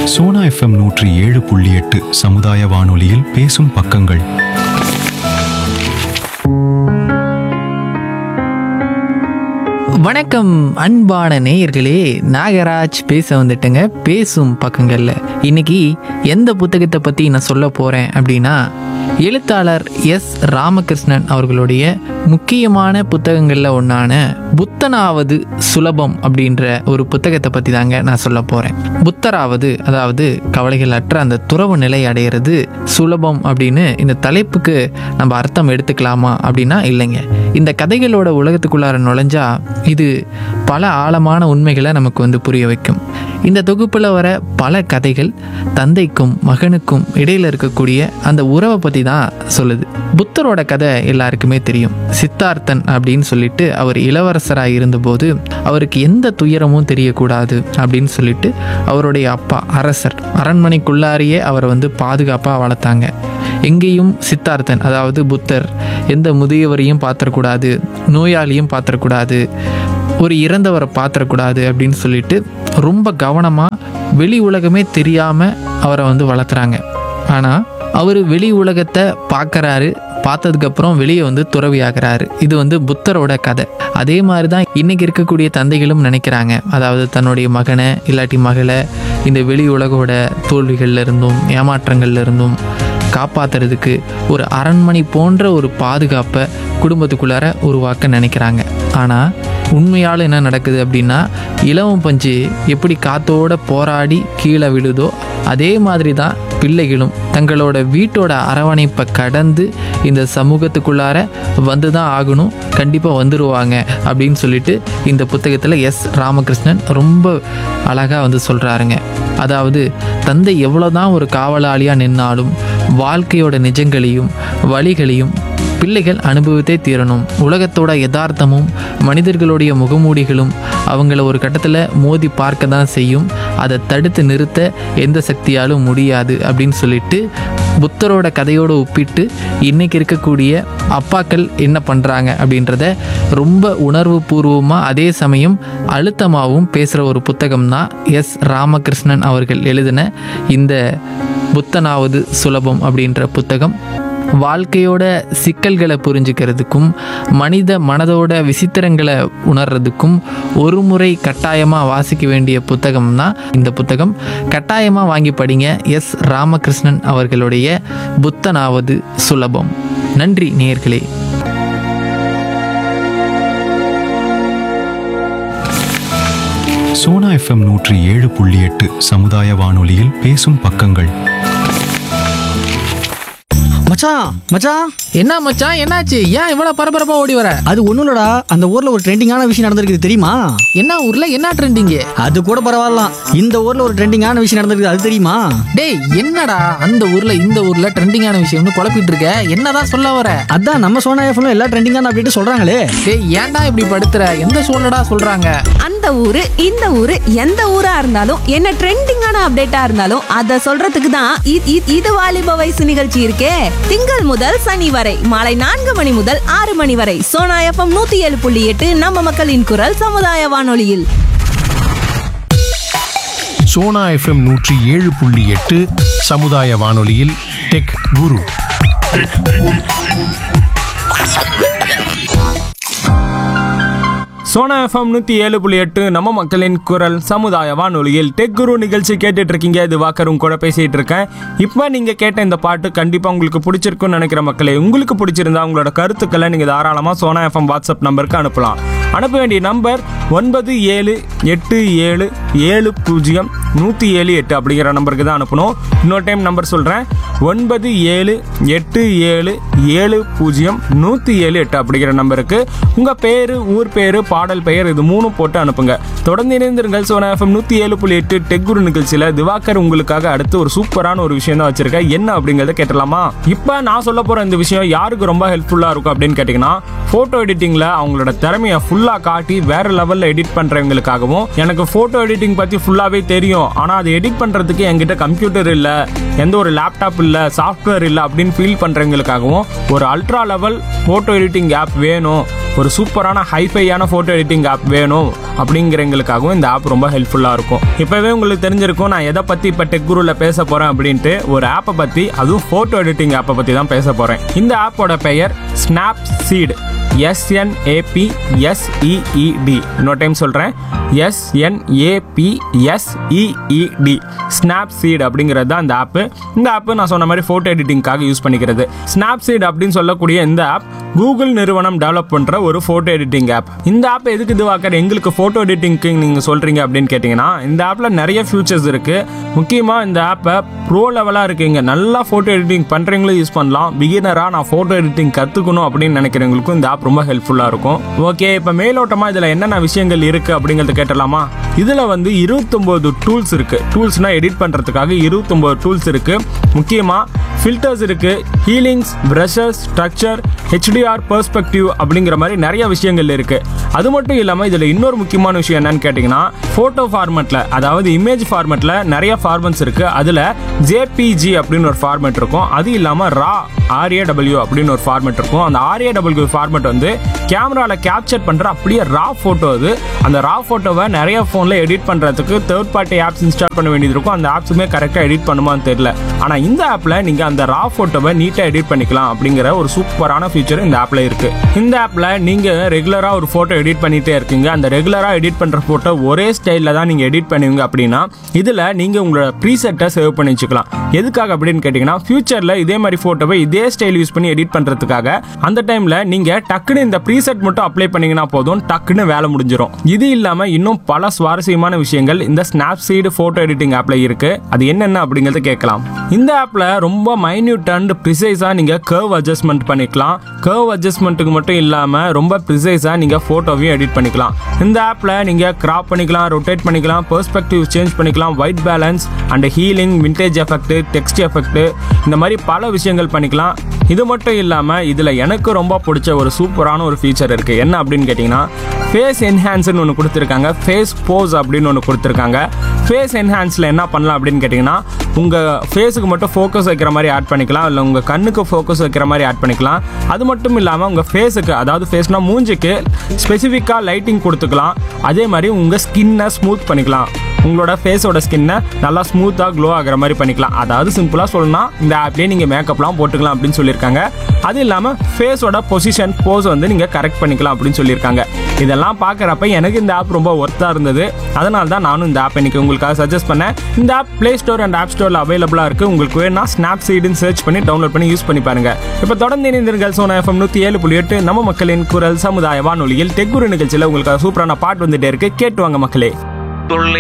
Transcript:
Sona FM நூற்றி ஏழு புள்ளி எட்டு சமுதாய வானொலியில் பேசும் பக்கங்கள் வணக்கம் அன்பான நேயர்களே நாகராஜ் பேச வந்துட்டேங்க பேசும் பக்கங்கள்ல இன்னைக்கு எந்த புத்தகத்தை பத்தி நான் சொல்ல போறேன் அப்படின்னா எழுத்தாளர் எஸ் ராமகிருஷ்ணன் அவர்களுடைய முக்கியமான புத்தகங்களில் ஒன்றான புத்தனாவது சுலபம் அப்படின்ற ஒரு புத்தகத்தை பற்றி தாங்க நான் சொல்ல போகிறேன் புத்தராவது அதாவது கவலைகள் அற்ற அந்த துறவு நிலை அடையிறது சுலபம் அப்படின்னு இந்த தலைப்புக்கு நம்ம அர்த்தம் எடுத்துக்கலாமா அப்படின்னா இல்லைங்க இந்த கதைகளோட உலகத்துக்குள்ளார நுழைஞ்சா இது பல ஆழமான உண்மைகளை நமக்கு வந்து புரிய வைக்கும் இந்த தொகுப்பில் வர பல கதைகள் தந்தைக்கும் மகனுக்கும் இடையில இருக்கக்கூடிய அந்த உறவை பற்றி தான் சொல்லுது புத்தரோட கதை எல்லாருக்குமே தெரியும் சித்தார்த்தன் அப்படின்னு சொல்லிட்டு அவர் இளவரசராக இருந்தபோது அவருக்கு எந்த துயரமும் தெரியக்கூடாது அப்படின்னு சொல்லிட்டு அவருடைய அப்பா அரசர் அரண்மனைக்குள்ளாரியே அவரை வந்து பாதுகாப்பாக வளர்த்தாங்க எங்கேயும் சித்தார்த்தன் அதாவது புத்தர் எந்த முதியவரையும் பாத்திரக்கூடாது நோயாளியும் பாத்திரக்கூடாது ஒரு இறந்தவரை பாத்திரக்கூடாது அப்படின்னு சொல்லிட்டு ரொம்ப கவனமாக வெளி உலகமே தெரியாமல் அவரை வந்து வளர்த்துறாங்க ஆனால் அவர் வெளி உலகத்தை பார்க்கறாரு பார்த்ததுக்கப்புறம் வெளியே வந்து துறவியாகிறாரு இது வந்து புத்தரோட கதை அதே மாதிரி தான் இன்னைக்கு இருக்கக்கூடிய தந்தைகளும் நினைக்கிறாங்க அதாவது தன்னுடைய மகனை இல்லாட்டி மகளை இந்த வெளி உலகோட தோல்விகள்ல இருந்தும் ஏமாற்றங்கள்ல இருந்தும் காப்பாத்துறதுக்கு ஒரு அரண்மனை போன்ற ஒரு பாதுகாப்பை குடும்பத்துக்குள்ளார உருவாக்க நினைக்கிறாங்க ஆனால் உண்மையால் என்ன நடக்குது அப்படின்னா இலவம் பஞ்சு எப்படி காத்தோட போராடி கீழே விழுதோ அதே மாதிரி தான் பிள்ளைகளும் தங்களோட வீட்டோட அரவணைப்பை கடந்து இந்த சமூகத்துக்குள்ளார வந்து தான் ஆகணும் கண்டிப்பாக வந்துடுவாங்க அப்படின்னு சொல்லிட்டு இந்த புத்தகத்தில் எஸ் ராமகிருஷ்ணன் ரொம்ப அழகாக வந்து சொல்கிறாருங்க அதாவது தந்தை எவ்வளோதான் ஒரு காவலாளியாக நின்னாலும் வாழ்க்கையோட நிஜங்களையும் வழிகளையும் பிள்ளைகள் அனுபவித்தே தீரணும் உலகத்தோட யதார்த்தமும் மனிதர்களுடைய முகமூடிகளும் அவங்கள ஒரு கட்டத்தில் மோதி பார்க்க தான் செய்யும் அதை தடுத்து நிறுத்த எந்த சக்தியாலும் முடியாது அப்படின்னு சொல்லிட்டு புத்தரோட கதையோடு ஒப்பிட்டு இன்னைக்கு இருக்கக்கூடிய அப்பாக்கள் என்ன பண்ணுறாங்க அப்படின்றத ரொம்ப உணர்வு பூர்வமாக அதே சமயம் அழுத்தமாகவும் பேசுகிற ஒரு புத்தகம் தான் எஸ் ராமகிருஷ்ணன் அவர்கள் எழுதின இந்த புத்தனாவது சுலபம் அப்படின்ற புத்தகம் வாழ்க்கையோட சிக்கல்களை புரிஞ்சுக்கிறதுக்கும் மனித மனதோட விசித்திரங்களை உணர்றதுக்கும் ஒரு முறை கட்டாயமாக வாசிக்க வேண்டிய புத்தகம் தான் இந்த புத்தகம் கட்டாயமாக வாங்கி படிங்க எஸ் ராமகிருஷ்ணன் அவர்களுடைய புத்தனாவது சுலபம் நன்றி நேயர்களே சோனா எஃப்எம் நூற்றி ஏழு புள்ளி எட்டு சமுதாய வானொலியில் பேசும் பக்கங்கள் மச்சான் மச்சான் என்ன மச்சான் என்னாச்சு ஏன் இவ்வளோ பரபரப்பாக ஓடி வர அது ஒன்றும் இல்லடா அந்த ஊர்ல ஒரு ட்ரெண்டிங்கான விஷயம் நடந்திருக்குது தெரியுமா என்ன ஊரில் என்ன ட்ரெண்டிங்கு அது கூட பரவாயில்லாம் இந்த ஊர்ல ஒரு ட்ரெண்டிங்கான விஷயம் நடந்திருக்குது அது தெரியுமா டேய் என்னடா அந்த ஊர்ல இந்த ஊர்ல ட்ரெண்டிங்கான விஷயம்னு குழப்பிட்டு இருக்க என்னதான் சொல்ல வர அதான் நம்ம சோனா எஃப்எம் எல்லா ட்ரெண்டிங்கான அப்படின்ட்டு சொல்றாங்களே டேய் ஏன்டா இப்படி படுத்துற எந்த சூழ்நிடா சொல்றாங்க அந்த ஊரு இந்த ஊரு எந்த ஊரா இருந்தாலும் என்ன ட்ரெண்டிங்கான அப்டேட்டா இருந்தாலும் அத சொல்றதுக்கு தான் இ- இ- இது வாலிப வயசு நிகழ்ச்சி இருக்கே திங்கள் முதல் சனி வரை மாலை நான்கு மணி முதல் ஆறு மணி வரை சோனா எஃப்எம் நூத்தி ஏழு புள்ளி எட்டு நம்ம மக்களின் குரல் சமுதாய வானொலியில் சோனா எஃப்எம் நூற்றி ஏழு புள்ளி எட்டு சமுதாய வானொலியில் டெக் குரு சோனா எஃப்எம் நூற்றி ஏழு புள்ளி எட்டு நம்ம மக்களின் குரல் சமுதாய வானொலியில் டெக் குரு நிகழ்ச்சி கேட்டுட்டு இருக்கீங்க இது வாக்கரும் கூட பேசிட்டு இருக்கேன் இப்போ நீங்க கேட்ட இந்த பாட்டு கண்டிப்பா உங்களுக்கு பிடிச்சிருக்கும்னு நினைக்கிற மக்களே உங்களுக்கு பிடிச்சிருந்தா உங்களோட கருத்துக்களை நீங்க தாராளமா சோனா எஃப்எம் வாட்ஸ்அப் நம்பருக்கு அனுப்பலாம் அனுப்ப வேண்டிய நம்பர் ஒன்பது ஏழு எட்டு ஏழு ஏழு பூஜ்ஜியம் நூற்றி ஏழு எட்டு அப்படிங்கிற நம்பருக்கு தான் அனுப்பணும் இன்னொரு டைம் நம்பர் சொல்கிறேன் ஒன்பது ஏழு எட்டு ஏழு ஏழு பூஜ்ஜியம் நூற்றி ஏழு எட்டு அப்படிங்கிற நம்பருக்கு உங்கள் பேர் ஊர் பேர் பாடல் பெயர் இது மூணும் போட்டு அனுப்புங்க தொடர்ந்து இணைந்திருங்கள் சோனா எஃப்எம் நூற்றி ஏழு புள்ளி எட்டு டெக்குரு நிகழ்ச்சியில் திவாகர் உங்களுக்காக அடுத்து ஒரு சூப்பரான ஒரு விஷயம் தான் வச்சிருக்கேன் என்ன அப்படிங்கிறத கேட்டலாமா இப்போ நான் சொல்ல போகிற இந்த விஷயம் யாருக்கு ரொம்ப ஹெல்ப்ஃபுல்லாக இருக்கும் அப்படின்னு கேட்டிங்கன்னா ஃபோட்டோ எடிட்டிங்கில் அவங்களோட திறமையை ஃபுல்லாக காட்டி வேற லெவலில் எடிட் பண்ணுறவங்களுக்காகவும் எனக்கு ஃபோட்டோ எடிட்டிங் பற்றி ஃபுல்லாகவே தெரியும் பிடிக்கும் ஆனால் அதை எடிட் பண்ணுறதுக்கு என்கிட்ட கம்ப்யூட்டர் இல்லை எந்த ஒரு லேப்டாப் இல்லை சாஃப்ட்வேர் இல்லை அப்படின்னு ஃபீல் பண்ணுறவங்களுக்காகவும் ஒரு ultra level photo editing app வேணும் ஒரு சூப்பரான ஹைஃபையான ஃபோட்டோ எடிட்டிங் ஆப் வேணும் அப்படிங்கிறவங்களுக்காகவும் இந்த ஆப் ரொம்ப ஹெல்ப்ஃபுல்லாக இருக்கும் இப்போவே உங்களுக்கு தெரிஞ்சிருக்கும் நான் எதை பற்றி இப்போ டெக் குருவில் பேச போகிறேன் அப்படின்ட்டு ஒரு ஆப்பை பற்றி அதுவும் ஃபோட்டோ எடிட்டிங் ஆப்பை பற்றி தான் பேச போகிறேன் இந்த ஆப்போட பெயர் ஸ்னாப் சீடு எஸ்என்ஏபி எஸ்இஇடி இன்னொரு டைம் சொல்கிறேன் எஸ்என்ஏபி எஸ்இஇடி ஸ்னாப் சீட் அப்படிங்கிறது தான் இந்த ஆப்பு இந்த ஆப்பு நான் சொன்ன மாதிரி ஃபோட்டோ எடிட்டிங்காக யூஸ் பண்ணிக்கிறது ஸ்னாப் சீட் அப்படின்னு சொல்லக்கூடிய இந்த ஆப் கூகுள் நிறுவனம் டெவலப் பண்ணுற ஒரு ஃபோட்டோ எடிட்டிங் ஆப் இந்த ஆப் எதுக்கு இதுவாக்கர் எங்களுக்கு ஃபோட்டோ எடிட்டிங்க்கு நீங்கள் சொல்கிறீங்க அப்படின்னு கேட்டிங்கன்னா இந்த ஆப்பில் நிறைய ஃபியூச்சர்ஸ் இருக்குது முக்கியமாக இந்த ஆப்பை ப்ரோ லெவலாக இருக்குங்க நல்லா ஃபோட்டோ எடிட்டிங் பண்ணுறவங்களும் யூஸ் பண்ணலாம் பிகினராக நான் ஃபோட்டோ எடிட்டிங் கற்றுக்கணும் அப்படின்னு நினைக்கிறவங்களுக்கும் இந்த ஆப் ரொம்ப ஹெல்ப்ஃபுல்லாக இருக்கும் ஓகே இப்போ மேலோட்டமாக இதில் என்னென்ன விஷயங்கள் இருக்குது அப்படிங்கிறத கேட்டலாமா இதில் வந்து இருபத்தொம்போது டூல்ஸ் இருக்குது டூல்ஸ்னால் எடிட் பண்ணுறதுக்காக இருபத்தொம்போது டூல்ஸ் இருக்குது முக்கியமாக ஃபில்டர்ஸ் இருக்குது healings brushes structure H D R perspective அப்படிங்கிற மாதிரி நிறைய விஷயங்கள் இருக்குது அது மட்டும் இல்லாமல் இதில் இன்னொரு முக்கியமான விஷயம் என்னன்னு கேட்டிங்கன்னா ஃபோட்டோ ஃபார்மெட்டில் அதாவது இமேஜ் ஃபார்மெட்டில் நிறைய ஃபார்மெட்ஸ் இருக்குது அதில் ஜேபிஜி அப்படின்னு ஒரு ஃபார்மெட் இருக்கும் அது இல்லாமல் ரா ஆர்ஏடபிள்யூ அப்படின்னு ஒரு ஃபார்மெட் இருக்கும் அந்த ஆர்ஏடபிள்யூ ஃபார்மெட் வந்து கேமராவில் கேப்சர் பண்ணுற அப்படியே ரா ஃபோட்டோ அது அந்த ரா ஃபோட்டோவை நிறைய ஃபோனில் எடிட் பண்ணுறதுக்கு தேர்ட் பார்ட்டி ஆப்ஸ் இன்ஸ்டால் பண்ண வேண்டியது இருக்கும் அந்த ஆப்ஸுமே கரெக்டாக எடிட் பண்ணுமான்னு தெரியல ஆனால் இந்த ஆப்பில் நீங்கள் அந்த ரா ஃபோட்டோவை நீட்டாக எடிட் பண்ணிக்கலாம் அப்படிங்கிற ஒரு சூப்பரான ஃபீச்சர் இந்த ஆப்பில் இருக்குது இந்த ஆப்பில் நீங்கள் ரெகுலராக ஒரு ஃபோட்டோ எடிட் பண்ணிகிட்டே இருக்கீங்க அந்த ரெகுலராக எடிட் பண்ணுற ஃபோட்டோ ஒரே ஸ்டைலில் தான் நீங்கள் எடிட் பண்ணுவீங்க அப்படின்னா இதில் நீங்கள் உங்களோட ப்ரீசெட்டை சேவ் பண்ணி வச்சுக்கலாம் எதுக்காக அப்படின்னு கேட்டிங்கன்னா ஃபியூச்சரில் இதே மாதிரி ஃபோட்டோவை இதே ஸ்டைல் யூஸ் பண்ணி எடிட் பண்ணுறதுக்காக அந்த டைமில் நீங்கள் டக்குன்னு இந்த ப்ரீசெட் மட்டும் அப்ளை பண்ணீங்கன்னா போதும் டக்குன்னு வேலை முடிஞ்சிடும் இது இல்லாமல் இன்னும் பல சுவாரஸ்யமான விஷயங்கள் இந்த ஸ்னாப்சீடு ஃபோட்டோ எடிட்டிங் ஆப்பில் இருக்கு அது என்னென்ன அப்படிங்கிறத கேட்கலாம் இந்த ஆப்பில் ரொம்ப மைன்யூட் அண்ட் ப்ரிசைஸாக நீங்கள் கர்வ் அட்ஜஸ்ட்மெண்ட் பண்ணிக்கலாம் கர்வ் அட்ஜஸ்ட்மெண்ட்டுக்கு மட்டும் இல்லாமல் ரொம்ப ப்ரிசைஸாக நீங்கள் ஃபோட்டோவையும் எடிட் பண்ணிக்கலாம் இந்த ஆப்பில் நீங்கள் கிராப் பண்ணிக்கலாம் ரொட்டேட் பண்ணிக்கலாம் பெர்ஸ்பெக்டிவ் சேஞ்ச் பண்ணிக்கலாம் white balance and healing vintage effect text effect இந்த மாதிரி பல விஷயங்கள் பண்ணிக்கலாம் இது மட்டும் இல்லாமல் இதில் எனக்கு ரொம்ப பிடிச்ச ஒரு சூப்பரான ஒரு ஃபீச்சர் இருக்குது என்ன அப்படின்னு கேட்டிங்கன்னா ஃபேஸ் என்ஹான்ஸ்னு ஒன்று கொடுத்துருக்காங்க ஃபேஸ் போஸ் அப்படின்னு ஒன்று கொடுத்துருக்காங்க ஃபேஸ் என்ஹான்ஸில் என்ன பண்ணலாம் அப்படின்னு கேட்டிங்கன்னா உங்கள் ஃபேஸுக்கு மட்டும் ஃபோக்கஸ் வைக்கிற மாதிரி ஆட் பண்ணிக்கலாம் இல்லை உங்கள் கண்ணுக்கு ஃபோக்கஸ் வைக்கிற மாதிரி ஆட் பண்ணிக்கலாம் அது மட்டும் இல்லாமல் உங்கள் ஃபேஸுக்கு அதாவது ஃபேஸ்னால் மூஞ்சிக்கு ஸ்பெசிஃபிக்காக லைட்டிங் கொடுத்துக்கலாம் அதே மாதிரி உங்கள் ஸ்கின்னை ஸ்மூத் பண்ணிக்கலாம் உங்களோட ஃபேஸோட ஸ்கின்னை நல்லா ஸ்மூத்தாக க்ளோ ஆகிற மாதிரி பண்ணிக்கலாம் அதாவது சிம்பிளாக சொல்லணும்னா இந்த ஆப்லேயே நீங்கள் மேக்கப்லாம் போட்டுக்கலாம் அப்படின்னு சொல்லியிருக்காங்க அது இல்லாமல் ஃபேஸோட பொசிஷன் போஸ் வந்து நீங்கள் கரெக்ட் பண்ணிக்கலாம் அப்படின்னு சொல்லியிருக்காங்க இதெல்லாம் பார்க்குறப்ப எனக்கு இந்த ஆப் ரொம்ப ஒர்த்தாக இருந்தது அதனால தான் நானும் இந்த ஆப் இன்னைக்கு உங்களுக்காக சஜஸ்ட் பண்ணேன் இந்த app play store and app ஸ்டோரில் அவைலபிளாக இருக்குது உங்களுக்கு வேணா ஸ்னாப் சீடுன்னு சர்ச் பண்ணி டவுன்லோட் பண்ணி யூஸ் பண்ணி பாருங்க இப்போ தொடர்ந்து இணைந்திருங்கள் சோனா எஃப்எம் நூற்றி ஏழு புள்ளி எட்டு நம்ம மக்களின் குரல் சமுதாய வானொலியில் தெக்குரு நிகழ்ச்சியில் உங்களுக்கு சூப்பரான பாட்டு வந்துட்டே இருக்கு கேட்டு வாங்க மக்களே